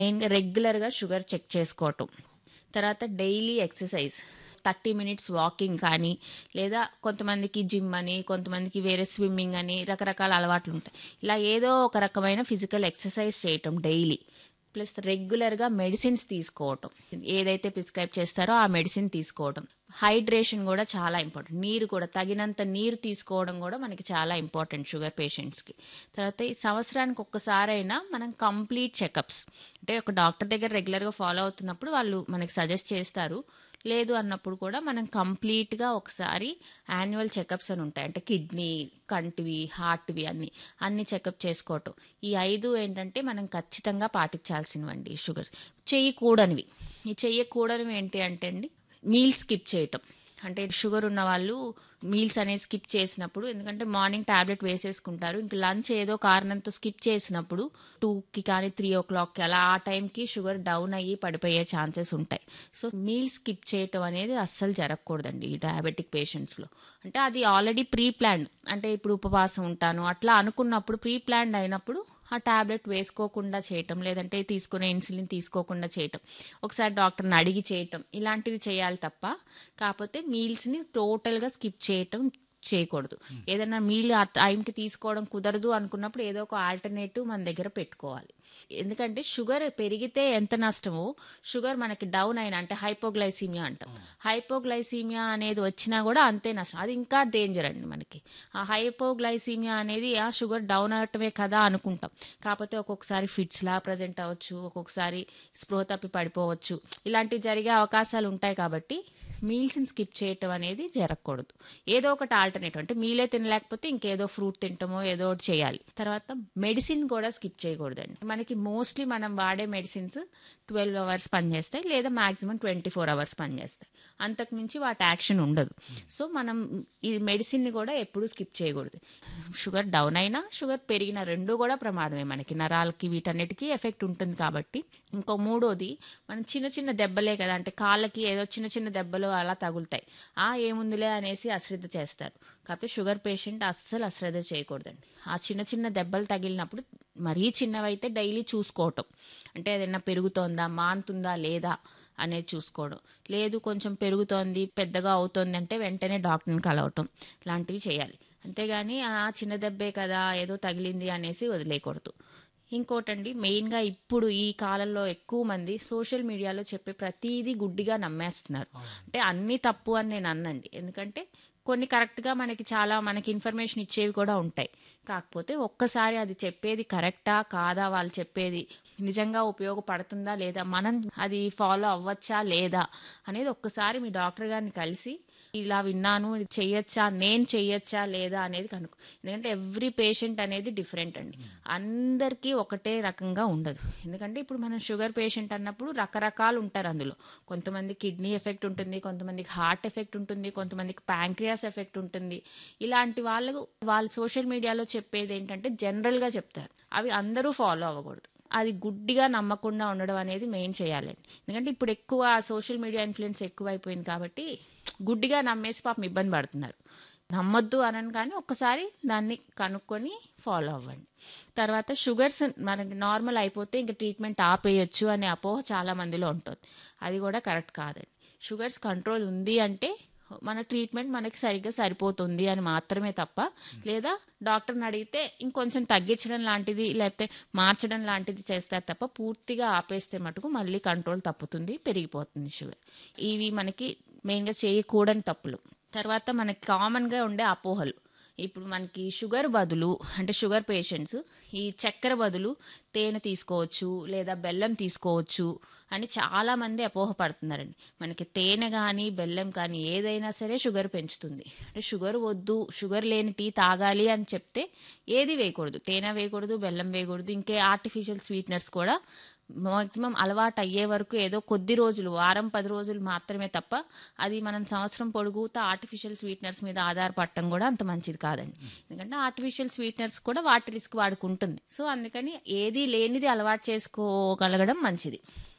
మెయిన్గా రెగ్యులర్గా sugar check చేసుకోవటం తర్వాత daily exercise thirty minutes walking కానీ లేదా కొంతమందికి జిమ్ అని కొంతమందికి వేరే స్విమ్మింగ్ అని రకరకాల అలవాట్లు ఉంటాయి ఇలా ఏదో ఒక రకమైన ఫిజికల్ ఎక్సర్సైజ్ చేయటం డైలీ ప్లస్ రెగ్యులర్గా మెడిసిన్స్ తీసుకోవటం ఏదైతే ప్రిస్క్రైబ్ చేస్తారో ఆ మెడిసిన్ తీసుకోవడం హైడ్రేషన్ కూడా చాలా ఇంపార్టెంట్ నీరు కూడా తగినంత నీరు తీసుకోవడం కూడా మనకి చాలా ఇంపార్టెంట్ షుగర్ పేషెంట్స్కి తర్వాత ఈ సంవత్సరానికి ఒక్కసారైనా మనం కంప్లీట్ చెకప్స్ అంటే ఒక డాక్టర్ దగ్గర రెగ్యులర్గా ఫాలో అవుతున్నప్పుడు వాళ్ళు మనకి సజెస్ట్ చేస్తారు లేదు అన్నప్పుడు కూడా మనం కంప్లీట్గా ఒకసారి యాన్యువల్ చెకప్స్ అని ఉంటాయి అంటే కిడ్నీ కంటివి హార్ట్వి అన్ని అన్ని చెకప్ చేసుకోవటం ఈ ఐదు ఏంటంటే మనం ఖచ్చితంగా పాటించాల్సినవండి షుగర్ చేయకూడనివి ఈ చెయ్యకూడనివి ఏంటి అంటే అండి మీల్ స్కిప్ చేయటం అంటే షుగర్ ఉన్న వాళ్ళు మీల్స్ అనేది స్కిప్ చేసినప్పుడు ఎందుకంటే మార్నింగ్ టాబ్లెట్ వేసేసుకుంటారు ఇంక లంచ్ ఏదో కారణంతో స్కిప్ చేసినప్పుడు టూకి కానీ త్రీ ఓ క్లాక్కి అలా ఆ టైంకి షుగర్ డౌన్ అయ్యి పడిపోయే ఛాన్సెస్ ఉంటాయి సో మీల్ స్కిప్ చేయటం అనేది అస్సలు జరగకూడదండి ఈ డయాబెటిక్ పేషెంట్స్లో అంటే అది ఆల్రెడీ ప్రీ ప్లాన్డ్ అంటే ఇప్పుడు ఉపవాసం ఉంటాను అట్లా అనుకున్నప్పుడు ప్రీ ప్లాన్డ్ అయినప్పుడు ఆ టాబ్లెట్ వేసుకోకుండా చేయటం లేదంటే తీసుకునే ఇన్సులిన్ తీసుకోకుండా చేయటం ఒకసారి డాక్టర్ని అడిగి చేయటం ఇలాంటివి చేయాలి తప్ప కాకపోతే మీల్స్ని టోటల్గా స్కిప్ చేయటం చేయకూడదు ఏదైనా మీల్ ఆ టైంకి తీసుకోవడం కుదరదు అనుకున్నప్పుడు ఏదో ఒక ఆల్టర్నేటివ్ మన దగ్గర పెట్టుకోవాలి ఎందుకంటే షుగర్ పెరిగితే ఎంత నష్టమో షుగర్ మనకి డౌన్ అయిన అంటే హైపోగ్లైసీమియా అంటాం హైపోగ్లైసీమియా అనేది వచ్చినా కూడా అంతే నష్టం అది ఇంకా డేంజర్ అండి మనకి ఆ హైపోగ్లైసీమియా అనేది ఆ షుగర్ డౌన్ అవటమే కదా అనుకుంటాం కాకపోతే ఒక్కొక్కసారి ఫిట్స్ లా ప్రజెంట్ అవ్వచ్చు ఒక్కొక్కసారి స్పృహ తప్పి పడిపోవచ్చు ఇలాంటివి జరిగే అవకాశాలు ఉంటాయి కాబట్టి మీల్స్ని స్కిప్ చేయటం అనేది జరగకూడదు ఏదో ఒకటి ఆల్టర్నేటివ్ అంటే మీలే తినలేకపోతే ఇంకేదో ఫ్రూట్ తింటామో ఏదో ఒకటి చేయాలి తర్వాత మెడిసిన్ కూడా స్కిప్ చేయకూడదండి మనకి మోస్ట్లీ మనం వాడే మెడిసిన్స్ ట్వెల్వ్ అవర్స్ పనిచేస్తాయి లేదా మాక్సిమం ట్వంటీ ఫోర్ అవర్స్ పనిచేస్తాయి అంతకు మించి వాటి యాక్షన్ ఉండదు సో మనం ఈ మెడిసిన్ని కూడా ఎప్పుడూ స్కిప్ చేయకూడదు షుగర్ డౌన్ అయినా షుగర్ పెరిగిన రెండు కూడా ప్రమాదమే మనకి నరాలకి వీటన్నిటికీ ఎఫెక్ట్ ఉంటుంది కాబట్టి ఇంకో మూడోది మనం చిన్న చిన్న దెబ్బలే కదా అంటే కాళ్ళకి ఏదో చిన్న చిన్న దెబ్బలు అలా తగులుతాయి ఆ ఏముందిలే అనేసి అశ్రద్ధ చేస్తారు కాకపోతే షుగర్ పేషెంట్ అస్సలు అశ్రద్ధ చేయకూడదండి ఆ చిన్న చిన్న దెబ్బలు తగిలినప్పుడు మరీ చిన్నవైతే డైలీ చూసుకోవటం అంటే ఏదైనా పెరుగుతోందా మానుతుందా లేదా అనేది చూసుకోవడం లేదు కొంచెం పెరుగుతోంది పెద్దగా అవుతోంది అంటే వెంటనే డాక్టర్ని కలవటం లాంటివి చేయాలి అంతేగాని ఆ చిన్న దెబ్బే కదా ఏదో తగిలింది అనేసి వదిలేయకూడదు ఇంకోటండి మెయిన్గా ఇప్పుడు ఈ కాలంలో ఎక్కువ మంది సోషల్ మీడియాలో చెప్పే ప్రతిదీ గుడ్డిగా నమ్మేస్తున్నారు అంటే అన్నీ తప్పు అని నేను అన్నండి ఎందుకంటే కొన్ని కరెక్ట్గా మనకి చాలా మనకి ఇన్ఫర్మేషన్ ఇచ్చేవి కూడా ఉంటాయి కాకపోతే ఒక్కసారి అది చెప్పేది కరెక్టా కాదా వాళ్ళు చెప్పేది నిజంగా ఉపయోగపడుతుందా లేదా మనం అది ఫాలో అవ్వచ్చా లేదా అనేది ఒక్కసారి మీ డాక్టర్ గారిని కలిసి ఇలా విన్నాను ఇది చెయ్యొచ్చా నేను చెయ్యొచ్చా లేదా అనేది కనుక్కో ఎందుకంటే ఎవ్రీ పేషెంట్ అనేది డిఫరెంట్ అండి అందరికీ ఒకటే రకంగా ఉండదు ఎందుకంటే ఇప్పుడు మనం షుగర్ పేషెంట్ అన్నప్పుడు రకరకాలు ఉంటారు అందులో కొంతమంది కిడ్నీ ఎఫెక్ట్ ఉంటుంది కొంతమందికి హార్ట్ ఎఫెక్ట్ ఉంటుంది కొంతమందికి ప్యాంక్రియాస్ ఎఫెక్ట్ ఉంటుంది ఇలాంటి వాళ్ళకు వాళ్ళు సోషల్ మీడియాలో చెప్పేది ఏంటంటే జనరల్గా చెప్తారు అవి అందరూ ఫాలో అవ్వకూడదు అది గుడ్డిగా నమ్మకుండా ఉండడం అనేది మెయిన్ చేయాలండి ఎందుకంటే ఇప్పుడు ఎక్కువ సోషల్ మీడియా ఇన్ఫ్లుయెన్స్ ఎక్కువైపోయింది కాబట్టి గుడ్డిగా నమ్మేసి పాపం ఇబ్బంది పడుతున్నారు నమ్మొద్దు అనను కానీ ఒక్కసారి దాన్ని కనుక్కొని ఫాలో అవ్వండి తర్వాత షుగర్స్ మనకి నార్మల్ అయిపోతే ఇంకా ట్రీట్మెంట్ ఆపేయచ్చు అనే అపోహ చాలా మందిలో ఉంటుంది అది కూడా కరెక్ట్ కాదండి షుగర్స్ కంట్రోల్ ఉంది అంటే మన ట్రీట్మెంట్ మనకి సరిగ్గా సరిపోతుంది అని మాత్రమే తప్ప లేదా డాక్టర్ని అడిగితే ఇంకొంచెం తగ్గించడం లాంటిది లేకపోతే మార్చడం లాంటిది చేస్తారు తప్ప పూర్తిగా ఆపేస్తే మటుకు మళ్ళీ కంట్రోల్ తప్పుతుంది పెరిగిపోతుంది షుగర్ ఇవి మనకి మెయిన్గా చేయకూడని తప్పులు తర్వాత మనకి కామన్గా ఉండే అపోహలు ఇప్పుడు మనకి షుగర్ బదులు అంటే షుగర్ పేషెంట్స్ ఈ చక్కెర బదులు తేనె తీసుకోవచ్చు లేదా బెల్లం తీసుకోవచ్చు అని చాలామంది అపోహపడుతున్నారండి మనకి తేనె కానీ బెల్లం కానీ ఏదైనా సరే షుగర్ పెంచుతుంది అంటే షుగర్ వద్దు షుగర్ లేని టీ తాగాలి అని చెప్తే ఏది వేయకూడదు తేనె వేయకూడదు బెల్లం వేయకూడదు ఇంకే ఆర్టిఫిషియల్ స్వీట్నర్స్ కూడా మాక్సిమం అలవాటు అయ్యే వరకు ఏదో కొద్ది రోజులు వారం పది రోజులు మాత్రమే తప్ప అది మనం సంవత్సరం పొడుగుతా ఆర్టిఫిషియల్ స్వీట్నర్స్ మీద ఆధారపడటం కూడా అంత మంచిది కాదండి ఎందుకంటే ఆర్టిఫిషియల్ స్వీట్నర్స్ కూడా వాటి రిస్క్ వాడుకుంటుంది సో అందుకని ఏది లేనిది అలవాటు చేసుకోగలగడం మంచిది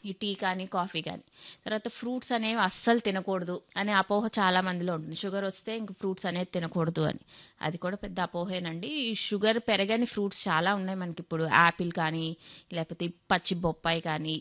ఈ టీ కానీ కాఫీ కానీ తర్వాత ఫ్రూట్స్ అనేవి అస్సలు తినకూడదు అనే అపోహ చాలా మందిలో ఉంటుంది షుగర్ వస్తే ఇంక ఫ్రూట్స్ అనేది తినకూడదు అని అది కూడా పెద్ద అపోహేనండి ఈ షుగర్ పెరగని ఫ్రూట్స్ చాలా ఉన్నాయి మనకి ఇప్పుడు యాపిల్ కానీ లేకపోతే పచ్చి బొప్పాయి కానీ